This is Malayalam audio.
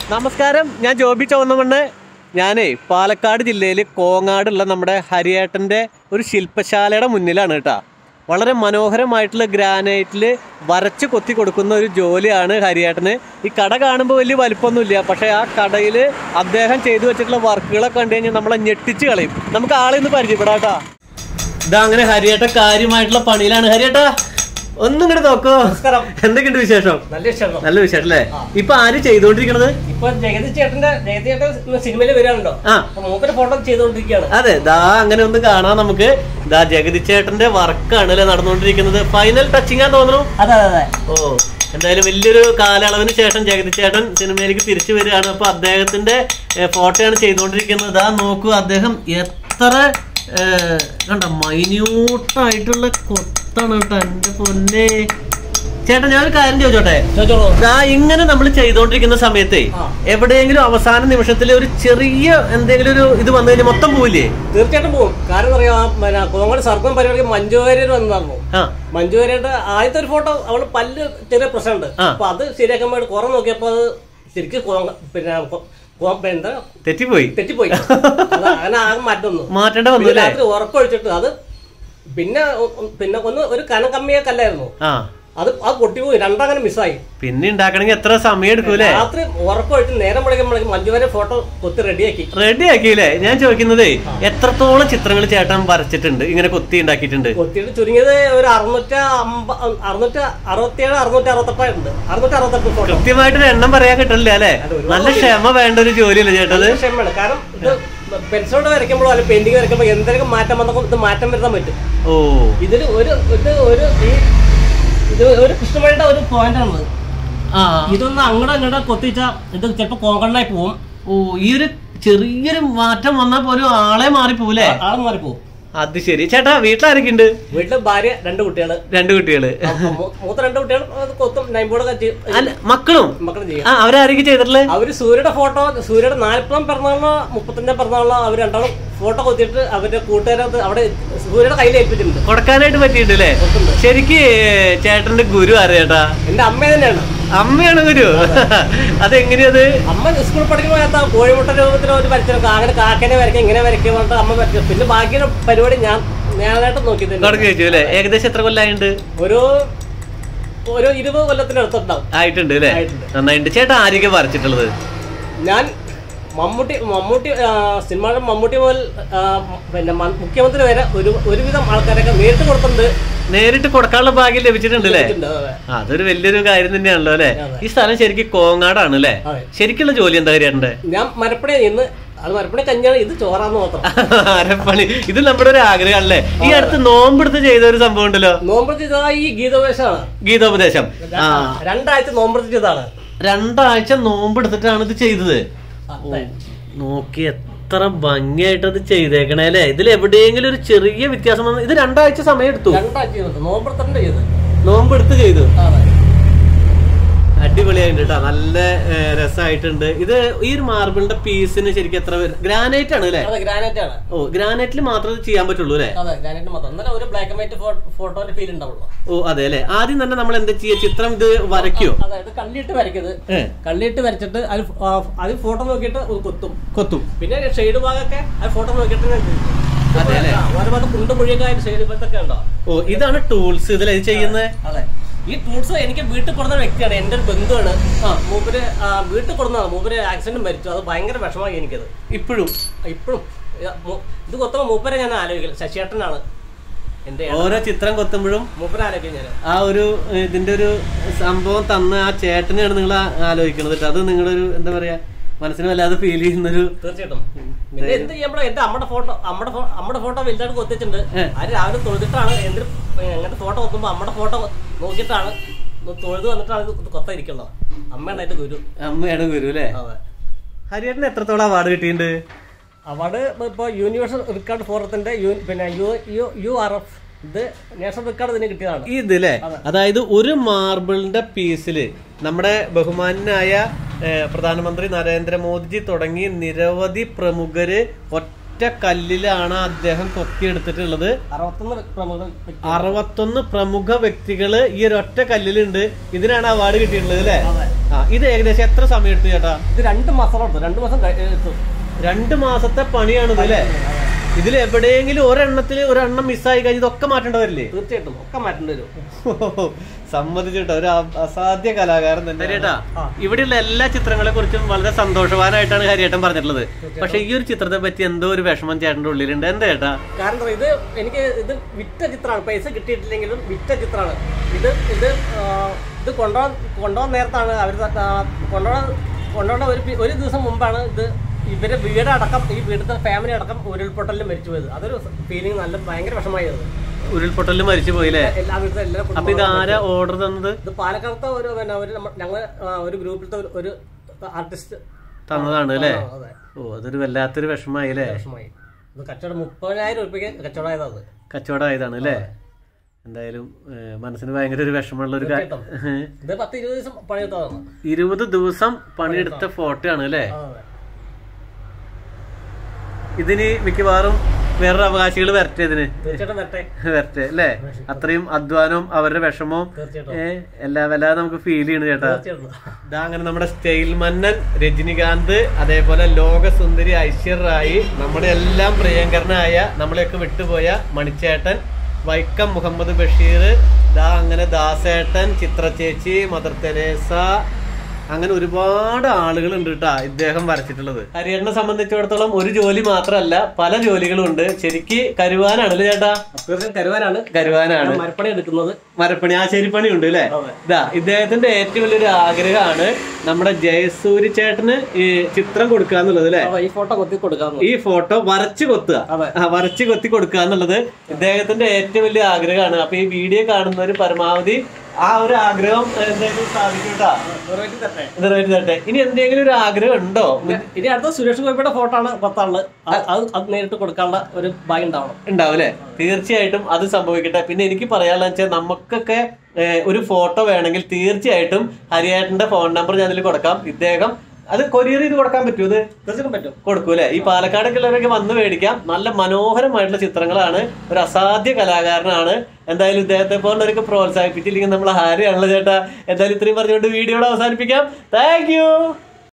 നമസ്കാരം ഞാൻ ജോബി ചുവന്നമണ്ണ് ഞാനേ പാലക്കാട് ജില്ലയിൽ കോങ്ങാടുള്ള നമ്മുടെ ഹരിയേട്ടൻ്റെ ഒരു ശില്പശാലയുടെ മുന്നിലാണ് കേട്ടോ വളരെ മനോഹരമായിട്ടുള്ള ഗ്രാനൈറ്റിൽ വരച്ച് കൊത്തി കൊടുക്കുന്ന ഒരു ജോലിയാണ് ഹരിയേട്ടന് ഈ കട കാണുമ്പോൾ വലിയ വലിപ്പമൊന്നുമില്ല പക്ഷേ ആ കടയിൽ അദ്ദേഹം ചെയ്തു വെച്ചിട്ടുള്ള വർക്കുകളൊക്കെ കണ്ടു കഴിഞ്ഞാൽ നമ്മളെ ഞെട്ടിച്ച് കളയും നമുക്ക് ആളെ ഒന്ന് പരിചയപ്പെടാം കേട്ടോ ഇതാ അങ്ങനെ ഹരിയേട്ട കാര്യമായിട്ടുള്ള പണിയിലാണ് ഹരിയേട്ട ഒന്നും ഇങ്ങോട്ട് നോക്കോ നമസ്കാരം എന്തൊക്കെയുണ്ട് വിശേഷം നല്ല വിഷയം നല്ല വിശേഷം അല്ലേ ഇപ്പൊ ആര് ചെയ്തുകൊണ്ടിരിക്കണത് ഇപ്പൊ ജഗതി ചേട്ടന്റെ ജഗതി ചേട്ടൻ സിനിമയിൽ വരാനുണ്ടോ ആ അപ്പൊ മൂപ്പര് ഫോട്ടോ ചെയ്തുകൊണ്ടിരിക്കുകയാണ് അതെ ദാ അങ്ങനെ ഒന്ന് കാണാം നമുക്ക് ദാ ജഗതി ചേട്ടന്റെ വർക്കാണ് അല്ലെ നടന്നുകൊണ്ടിരിക്കുന്നത് ഫൈനൽ ടച്ചിങ് ആ തോന്നുന്നു അതെ അതെ അതെ ഓ എന്തായാലും വലിയൊരു കാലയളവിന് ശേഷം ജഗതി ചേട്ടൻ സിനിമയിലേക്ക് തിരിച്ചു വരികയാണ് അപ്പൊ അദ്ദേഹത്തിന്റെ ഫോട്ടോയാണ് ചെയ്തുകൊണ്ടിരിക്കുന്നത് ദാ നോക്കൂ അദ്ദേഹം എത്ര ഏ, കണ്ട മൈന്യൂട്ടായിട്ടുള്ള കൊത്താണ് കേട്ടോ എന്റെ പൊന്നെ ചേട്ടൻ ഞാനൊരു കാര്യം ചോദിച്ചോട്ടെ ചോദിച്ചോളൂ ദാ ഇങ്ങനെ നമ്മൾ ചെയ്തുകൊണ്ടിരിക്കുന്ന സമയത്തെ ആ. എവിടെയെങ്കിലും അവസാന നിമിഷത്തിൽ ഒരു ചെറിയ എന്തെങ്കിലും ഒരു ഇത് വന്നു കഴിഞ്ഞാൽ മൊത്തം പോവില്ലേ തീർച്ചയായിട്ടും പോകും കാരണം അറിയാം പിന്നെ കോങ്ങോട് സർപ്പം പരിപാടിക്ക് മഞ്ജു വാര്യർ വന്നിരുന്നു ആ മഞ്ജു വാര്യരുടെ ആദ്യത്തെ ഒരു ഫോട്ടോ അവള് പല്ല് ചെറിയ പ്രശ്നമുണ്ട് ആ. അപ്പൊ അത് ശരിയാക്കാൻ വേണ്ടി കുറെ നോക്കിയപ്പോ അത് ശരിക്കും കോങ്ങ- പിന്നെ കൊ- കൊ- പിന്നെ എന്താ തെറ്റിപ്പോയി തെറ്റിപ്പോയി അത് അങ്ങനെ ആകെ മാറ്റൊന്നു മാറ്റേണ്ട വന്നു പിന്നെ അല്ലേ രാത്രി ഉറക്കൊഴിച്ചിട്ട് അത് പിന്നെ ഒ- പിന്നെ ഒന്ന് ഒരു കനം കമ്മിയെ കല്ലായിരുന്നു ആ അത് അത് പൊട്ടിപ്പോയി രണ്ടങ്ങനെ മിസ്സായി പിന്നെ ഉണ്ടാക്കണമെങ്കിൽ എത്ര സമയം എടുക്കൂലേ രാത്രി ഉറക്കമായിട്ട് നേരം വിളിക്കുമ്പോഴേക്കും മഞ്ജു വരെ ഫോട്ടോ കൊത്തി റെഡിയാക്കി റെഡി ആക്കിയില്ലേ ഞാൻ ചോദിക്കുന്നതേ എത്രത്തോളം ചിത്രങ്ങൾ ചേട്ടൻ വരച്ചിട്ടുണ്ട് ഇങ്ങനെ കൊത്തി ഉണ്ടാക്കിയിട്ടുണ്ട് കൊത്തിയിട്ട് ചുരുങ്ങിയത് ഒരു അറുന്നൂറ്റി അമ്പ അറുന്നൂറ്റി അറുപത്തിയേഴ് അറുന്നൂറ്റി അറുപത്തെട്ടുണ്ട് അറുന്നൂറ്റി അറുപത്തെട്ട് ഫോട്ടോ കൃത്യമായിട്ടൊരു എണ്ണം പറയാൻ കിട്ടില്ല അല്ലേ അത് ഒരുപാട് നല്ല ക്ഷമ വേണ്ട ഒരു ജോലിയല്ലേ ചേട്ടത് ക്ഷമയാണ് കാരണം ഇത് പെൻസിലോട് വരയ്ക്കുമ്പോഴോ അല്ലെങ്കിൽ പെയിന്റിങ് വരയ്ക്കുമ്പോൾ എന്തെങ്കിലും മാറ്റം വന്നപ്പോൾ ഇത് മാറ്റം വരുത്താൻ പറ്റും ഓ ഇതിൽ ഒരു ഇത് ഒരു ഈ ഇത് ഒരു കൃഷ്ണമണിയുടെ ഒരു പോയിന്റ് ആണ് ആ ഇതൊന്ന് അങ്ങോട്ട് അങ്ങോട്ട് കൊത്തിച്ചാൽ ഇത് ചിലപ്പോൾ കോങ്കണ്ണായി പോവും ഓ ഈ ഒരു ചെറിയൊരു മാറ്റം വന്നാൽ പോലും ആളെ മാറിപ്പോലേ ആളെ മാറി പോവും അത് ശരി ചേട്ടാ വീട്ടിലാരൊക്കെ ഉണ്ട് വീട്ടില് ഭാര്യ രണ്ട് കുട്ടികള് രണ്ട് കുട്ടികള് അപ്പൊ മൂ- മൂത്ത രണ്ട് കുട്ടികൾ അത് കൊത്തും നൈമ്പോടൊക്കെ ചെയ്യും അല്ല മക്കളും മക്കളും ചെയ്യും ആ അവരാരൊക്കെ ചെയ്തിട്ടുള്ളത് അവര് സൂര്യയുടെ ഫോട്ടോ സൂര്യയുടെ നാൽപ്പതാം പിറന്നാളിനോ മുപ്പത്തഞ്ചാം പിറന്നാളിനോ അവർ രണ്ടാളും ഫോട്ടോ കൊത്തിയിട്ട് അവരുടെ കൂട്ടുകാരത് അവിടെ സൂര്യയുടെ കയ്യിൽ ഏൽപ്പിച്ചിട്ടുണ്ട് കൊടുക്കാനായിട്ട് പറ്റിയിട്ടുണ്ട് അല്ലേ കൊടുത്തിട്ടുണ്ട്. ശരിക്ക് ചേട്ടന്റെ ഗുരു ആരാ ചേട്ടാ എന്റെ അമ്മ തന്നെയാണ് അമ്മയാണ് ഗുരു അതെങ്ങനെയത് അമ്മ സ്കൂളിൽ പഠിക്കുമ്പോൾ ആ കോഴിമുട്ട രൂപത്തിൽ ഒരു വരച്ചിരുന്നു അങ്ങനെ കാക്കനെ വരയ്ക്കുക ഇങ്ങനെ വരയ്ക്കുക പറഞ്ഞിട്ട് അമ്മ വരയ്ക്കും പിന്നെ ബാക്കിയുള്ള പരിപാടി ഞാൻ ഞാനായിട്ട് നോക്കിയിട്ടുണ്ട് തുടങ്ങി വെച്ചു അല്ലേ ഏകദേശം എത്ര കൊല്ലായിട്ടുണ്ട് ഒരു ഒരു ഇരുപത് കൊല്ലത്തിനടുത്തുണ്ടാവും ആയിട്ടുണ്ട് അല്ലേ ആയിട്ടുണ്ട്. നന്നായിട്ടുണ്ട് ചേട്ടാ ആരൊക്കെ വരച്ചിട്ടുള്ളത് ഞാൻ മമ്മൂട്ടി മമ്മൂട്ടി ആ, സിനിമയുടെ മമ്മൂട്ടി മുതൽ ആ, പിന്നെ മ- മുഖ്യമന്ത്രി വരെ ഒരു ഒരുവിധം ആൾക്കാരൊക്കെ നേരിട്ട് കൊടുത്തിട്ടുണ്ട് നേരിട്ട് കൊടുക്കാനുള്ള ഭാഗ്യം ലഭിച്ചിട്ടുണ്ട് അല്ലേ ഉണ്ട്, അതെ. അതൊരു വലിയൊരു കാര്യം തന്നെയാണല്ലോ അല്ലേ അതെ. ഈ സ്ഥലം ശരിക്കും കോങ്ങാടാണ് അല്ലേ അതെ. ശരിക്കുള്ള ജോലി എന്താ കാര്യണ്ടേ ഞാൻ മരപ്പണി ഇന്ന് അത് മരപ്പണി കഞ്ഞാണ് ഇത് ചോറാന്ന് മാത്രം അരപ്പണി ഇത് നമ്മുടെ ഒരു ആഗ്രഹമല്ലേ ഈ അടുത്ത് നോമ്പെടുത്ത് ചെയ്ത ഒരു സംഭവം ഉണ്ടല്ലോ നോമ്പ് ചെയ്താ ഈ ഗീതോപദേശമാണ് ഗീതോപദേശം ആ രണ്ടാഴ്ച നോമ്പ് ചെയ്തതാണ് രണ്ടാഴ്ച നോമ്പെടുത്തിട്ടാണ് ഇത് ചെയ്തത് അതെ. നോക്കി എത്ര ഭംഗിയായിട്ട് അത് ചെയ്തേക്കണേ അല്ലേ ഇതിൽ എവിടെയെങ്കിലും ഒരു ചെറിയ വ്യത്യാസം വന്നു ഇത് രണ്ടാഴ്ച സമയം എടുത്തു രണ്ടാഴ്ച ചെയ്തത് നോമ്പെടുത്തിട്ടുണ്ട് ചെയ്ത് നോമ്പെടുത്ത് ചെയ്തു അതെ. അടിപൊളിയായിട്ടുണ്ട് കേട്ടോ നല്ല ഏഹ്, രസമായിട്ടുണ്ട് ഇത് ഈ ഒരു മാർബിളിന്റെ പീസിന് ശരിക്കും എത്ര ഗ്രാനൈറ്റ് ആണ് അല്ലേ അതെ ഗ്രാനൈറ്റ് ആണ് ഓ ഗ്രാനൈറ്റിൽ മാത്രമേ ഇത് ചെയ്യാൻ പറ്റുള്ളൂ അല്ലേ അതെ ഗ്രാനൈറ്റ് മാത്രം എന്നാലും ഒരു ബ്ലാക്ക് ആൻഡ് വൈറ്റ് ഫോട്ടോന്റെ ഫീൽ ഉണ്ടാവുള്ളൂ ഓ അതെ അല്ലേ ആദ്യം തന്നെ നമ്മൾ എന്താ ചെയ്യുക ചിത്രം ഇത് വരയ്ക്കോ അതായത് കള്ളിയിട്ട് വരയ്ക്കത് ഏ കള്ളിയിട്ട് വരച്ചിട്ട് അത് ആ, അത് ഫോട്ടോ നോക്കിയിട്ട് അത് കൊത്തും കൊത്തും പിന്നെ ഷെയ്ഡ് ഭാഗമൊക്കെ അത് ഫോട്ടോ നോക്കിയിട്ട് ഞാൻ ചെയ്യും. അതെ അല്ലേ? ആ, ഓരോ ഭാഗത്ത് കുണ്ട് മുഴിയൊക്കെ ആയിട്ട് ഷെയ്ഡ് ഇതൊക്കെ ഉണ്ടോ ഓ ഇതാണ് ടൂൾസ് ഇതിൽ ഇത് ചെയ്യുന്നത് അതെ ഈ ടൂൾസ് എനിക്ക് വീട്ടിൽ കൊടുത്ത വ്യക്തിയാണ് എൻ്റെ ഒരു ബന്ധുവാണ് ആ മൂപ്പര് ആ, വീട്ടിൽ കൊടുന്നതാണ് മൂപ്പര് ആക്സിഡന്റ് മരിച്ചു അത് ഭയങ്കര വിഷമമായി എനിക്കത് ഇപ്പോഴും ഇപ്പോഴും ഇത് കൊത്തുമ്പോൾ മൂപ്പരെ ഞാൻ ആലോചിക്കില്ല ശശിയേട്ടനാണ് എൻ്റെ ഓരോ ചിത്രം കൊത്തുമ്പോഴും മൂപ്പരെ ആലോചിക്കും ഞാൻ ആ ഒരു ഏഹ്, ഇതിന്റെ ഒരു സംഭവം തന്ന ആ ചേട്ടനെയാണ് നിങ്ങൾ ആലോചിക്കുന്നത് കേട്ടോ അത് നിങ്ങളുടെ ഒരു എന്താ പറയാ മനസ്സിന് വല്ലാതെ ഫീൽ ചെയ്യുന്നൊരു തീർച്ചയായിട്ടും പിന്നെ എന്ത് ചെയ്യുമ്പോഴും എന്റെ അമ്മയുടെ ഫോട്ടോ അമ്മയുടെ ഫോ- അമ്മയുടെ ഫോട്ടോ വലുതായിട്ട് കൊത്തിച്ചിട്ടുണ്ട് ഏ. അത് രാവിലെ തൊഴുതിട്ടാണ് എന്തൊരു അങ്ങനത്തെ ഫോട്ടോ കൊത്തുമ്പോൾ അമ്മയുടെ ഫോട്ടോ നോക്കിയിട്ടാണ് ഒന്ന് തൊഴുത് വന്നിട്ടാണ് ഇത് കൊത്തായിരിക്കുന്നത് അമ്മയാണ് അതിന്റെ ഗുരു അമ്മയാണ് ഗുരു അല്ലേ അതെ ഹരിയേട്ടന് എത്രത്തോളം അവാർഡ് കിട്ടിയിട്ടുണ്ട് അവാർഡ് ഇപ്പോൾ യൂണിവേഴ്സൽ റെക്കോർഡ് ഫോറത്തിന്റെ യു- പിന്നെ U U U R F ഇത് നാഷണൽ റെക്കോർഡ് ഇതിന് കിട്ടിയതാണ് ഇത് അല്ലേ അതായത് ഒരു മാർബിളിന്റെ പീസിൽ നമ്മുടെ ബഹുമാനായ ഏഹ്, പ്രധാനമന്ത്രി നരേന്ദ്രമോദിജി തുടങ്ങി നിരവധി പ്രമുഖര് ഒറ്റ ഒരൊറ്റ കല്ലിലാണ് അദ്ദേഹം കൊത്തിയെടുത്തിട്ടുള്ളത് അറുപത്തൊന്ന് പ്രമുഖ വ്യക്തി- അറുപത്തൊന്ന് പ്രമുഖ വ്യക്തികള് ഈ ഒരൊറ്റ കല്ലിലുണ്ട് ഇതിനാണ് അവാർഡ് കിട്ടിയിട്ടുള്ളത് അല്ലേ അതെ. ആ ഇത് ഏകദേശം എത്ര സമയം എടുത്തു ചേട്ടാ ഇത് രണ്ട് മാസം എടുത്തു രണ്ട് മാസം കഴി- എടുത്തു രണ്ട് മാസത്തെ പണിയാണിത് അല്ലേ ഇതിൽ എവിടെയെങ്കിലും ഒരെണ്ണത്തിൽ ഒരെണ്ണം മിസ്സായി കഴിഞ്ഞ് ഇതൊക്കെ മാറ്റേണ്ടി വരില്ലേ തീർച്ചയായിട്ടും ഒക്കെ മാറ്റേണ്ടി വരും സമ്മതിച്ചിട്ടോ ഒരു അ- അസാധ്യ കലാകാരൻ തന്നെ ഹരിയേട്ടാ ആ. ഇവിടെയുള്ള എല്ലാ ചിത്രങ്ങളെ കുറിച്ചും വളരെ സന്തോഷവാനായിട്ടാണ് ഹരിയേട്ടൻ പറഞ്ഞിട്ടുള്ളത് പക്ഷെ ഈ ഒരു ചിത്രത്തെ പറ്റി എന്തോ ഒരു വിഷമം ചേട്ടന്റെ ഉള്ളിലുണ്ട് എന്താ ചേട്ടാ കാരണം എന്താ, ഇത് എനിക്ക് ഇത് വിറ്റ ചിത്രമാണ് പൈസ കിട്ടിയിട്ടില്ലെങ്കിലും വിറ്റ ചിത്രമാണ് ഇത് ഇത് ആ, ഇത് കൊണ്ടുപോകാൻ കൊണ്ടുപോകാൻ നേരത്താണ് അവർ കൊണ്ടുപോകാൻ കൊണ്ടുപോകുന്ന ഒരു പി- ഒരു ദിവസം മുമ്പാണ് ഇത് ഇവരെ വീടടക്കം ഈ വീട്ടിലത്തെ ഫാമിലി അടക്കം ഉരുൾപൊട്ടലിൽ മരിച്ചു പോയത് അതൊരു ഫീലിംഗ് നല്ല ഭയങ്കര വിഷമായിരുന്നു ഉരുൾപൊട്ടലിൽ മരിച്ചു പോയില്ലേ എല്ലാ വീട്ടിലെ എല്ലാ അപ്പൊ ഇത് കുടുംബങ്ങളും ആരാ ഓർഡർ തന്നത് ഇത് പാലക്കാടത്തെ ഒരു പിന്നെ ഒരു നമ്മ- ഞങ്ങൾ ആ, ഒരു ഗ്രൂപ്പിലത്തെ ഒരു- ഒരു ആർട്ടിസ്റ്റ് തന്നതാണ് അല്ലേ അതെ ഓ അതൊരു വല്ലാത്തൊരു വിഷമായി അല്ലേ വിഷമായി ഇത് കച്ചവടം മുപ്പതിനായിരം ഉറുപ്പിക്ക് കച്ചവടമായതാണ് അത് കച്ചവടമായതാണ് അല്ലേ എന്തായാലും ഏഹ്, മനസ്സിന് ഭയങ്കര ഒരു വിഷമമുള്ള ഒരു കാര്യം തീർച്ചയായിട്ടും. ഇത് പത്ത് ഇരുപത് ദിവസം പണിയെടുത്തതാണ് ഇരുപത് ദിവസം പണിയെടുത്ത ഫോട്ടോ ആണ് അല്ലേ അതെ ഇതിന് മിക്കവാറും വേറൊരു അവകാശികൾ വരട്ടെ ഇതിന് തീർച്ചയായിട്ടും വരട്ടെ വരട്ടെ അല്ലേ അത്രയും അധ്വാനവും അവരുടെ വിഷമവും തീർച്ചയായിട്ടും ഏഹ് എല്ലാ വല്ലാതെ നമുക്ക് ഫീൽ ചെയ്യണ ചേട്ടാ തീർച്ചയായിട്ടും ഇതാ അങ്ങനെ നമ്മുടെ സ്റ്റൈൽ മന്നൻ രജനികാന്ത് അതേപോലെ ലോകസുന്ദരി ഐശ്വര്യ റായി നമ്മുടെ എല്ലാം പ്രിയങ്കരനായ നമ്മളെയൊക്കെ വിട്ടുപോയ മണിച്ചേട്ടൻ വൈക്കം മുഹമ്മദ് ബഷീർ ദാ അങ്ങനെ ദാസേട്ടൻ ചിത്രചേച്ചി മദർ തെരേസ അങ്ങനെ ഒരുപാട് ആളുകളുണ്ട് കേട്ടാ ഇദ്ദേഹം വരച്ചിട്ടുള്ളത് ഹരിയേട്ടനെ സംബന്ധിച്ചിടത്തോളം ഒരു ജോലി മാത്രമല്ല പല ജോലികളും ഉണ്ട് ശരിക്ക് കരുവാനാണല്ലേ ചേട്ടാ തീർച്ചയായും കരുവാനാണ് കരുവാനാണ് മരപ്പണി എടുക്കുന്നത് മരപ്പണി ആശാരിപ്പണി ഉണ്ട് അല്ലേ അതെ. ഇതാ ഇദ്ദേഹത്തിന്റെ ഏറ്റവും വലിയൊരു ആഗ്രഹമാണ് നമ്മുടെ ജയസൂരി ചേട്ടന് ഈ ചിത്രം കൊടുക്കുക എന്നുള്ളത് അല്ലേ അപ്പൊ ഈ ഫോട്ടോ കൊത്തി കൊടുക്കാന്ന് ഈ ഫോട്ടോ വരച്ചു കൊത്തുക അതെ. ആ, വരച്ച് കൊത്തി കൊടുക്കുക എന്നുള്ളത് ഇദ്ദേഹത്തിന്റെ ഏറ്റവും വലിയ ആഗ്രഹമാണ് അപ്പൊ ഈ വീഡിയോ കാണുന്നവർ പരമാവധി ആ ഒരു ആഗ്രഹം എന്തായാലും സാധിക്കും കേട്ടാ നിറവേറ്റി തരട്ടെ നിറവേറ്റി തരട്ടെ ഇനി എന്തെങ്കിലും ഒരു ആഗ്രഹം ഉണ്ടോ ഇനി അടുത്ത സുരേഷ് ഗോപിയുടെ ഫോട്ടോ ആണ് കൊത്താനുള്ളത് അത് അത് അത് നേരിട്ട് കൊടുക്കാനുള്ള ഒരു ഭാഗ്യം ഉണ്ടാവണം ഉണ്ടാവും അല്ലേ തീർച്ചയായിട്ടും അത് സംഭവിക്കട്ടെ പിന്നെ എനിക്ക് പറയാനുള്ള വെച്ചാൽ നമുക്കൊക്കെ ഏഹ്, ഒരു ഫോട്ടോ വേണമെങ്കിൽ തീർച്ചയായിട്ടും ഹരിയേട്ടന്റെ ഫോൺ നമ്പർ ഞാൻ ഇതിൽ കൊടുക്കാം ഇദ്ദേഹം അത് കൊറിയർ ചെയ്ത് കൊടുക്കാൻ പറ്റുമോ ഇത് തീർച്ചയായിട്ടും പറ്റും കൊടുക്കും അല്ലേ ഈ പാലക്കാടൊക്കെ ഉള്ളവരൊക്കെ വന്ന് മേടിക്കാം നല്ല മനോഹരമായിട്ടുള്ള ചിത്രങ്ങളാണ് ഒരു അസാധ്യ കലാകാരനാണ് എന്തായാലും ഇദ്ദേഹത്തെ പോലുള്ളവരൊക്കെ പ്രോത്സാഹിപ്പിച്ചില്ലെങ്കിൽ നമ്മൾ ഹാരിയാണല്ലോ ചേട്ടാ എന്തായാലും ഇത്രയും പറഞ്ഞുകൊണ്ട് വീഡിയോയുടെ അവസാനിപ്പിക്കാം താങ്ക്